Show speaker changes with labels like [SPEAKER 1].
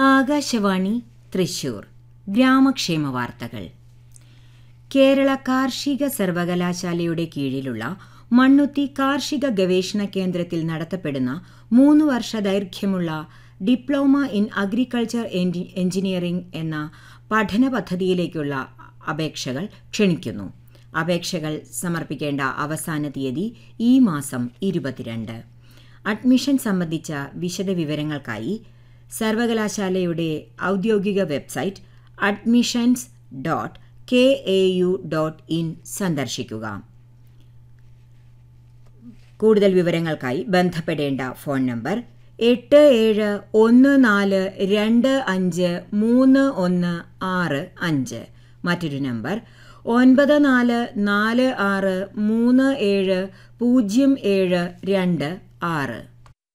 [SPEAKER 1] ആകാശവാണി തൃശൂർ ഗ്രാമക്ഷേമ വാർത്തകൾ കേരള കാർഷിക സർവകലാശാലയുടെ കീഴിലുള്ള മണ്ണുത്തി കാർഷിക ഗവേഷണ കേന്ദ്രത്തിൽ നടത്തപ്പെടുന്ന മൂന്ന് വർഷ ദൈർഘ്യമുള്ള ഡിപ്ലോമ ഇൻ അഗ്രികൾച്ചർ എഞ്ചിനീയറിംഗ് എന്ന പഠന പദ്ധതിയിലേക്കുള്ള അപേക്ഷകൾ ക്ഷണിക്കുന്നു അപേക്ഷകൾ സമർപ്പിക്കേണ്ട അവസാന തീയതി ഈ മാസം ഇരുപത്തിരണ്ട് അഡ്മിഷൻ സംബന്ധിച്ച വിശദവിവരങ്ങൾക്കായി സർവകലാശാലയുടെ ഔദ്യോഗിക website admissions dot K A U dot in സന്ദർശിക്കുക കൂടുതൽ വിവരങ്ങൾക്കായി ബന്ധപ്പെടേണ്ട ഫോൺ നമ്പർ എട്ട് ഏഴ് ഒന്ന് നാല് രണ്ട് അഞ്ച് മൂന്ന് ഒന്ന് ആറ് അഞ്ച് മറ്റൊരു നമ്പർ ഒൻപത് നാല് നാല് ആറ് മൂന്ന് ഏഴ് പൂജ്യം ഏഴ് രണ്ട് ആറ്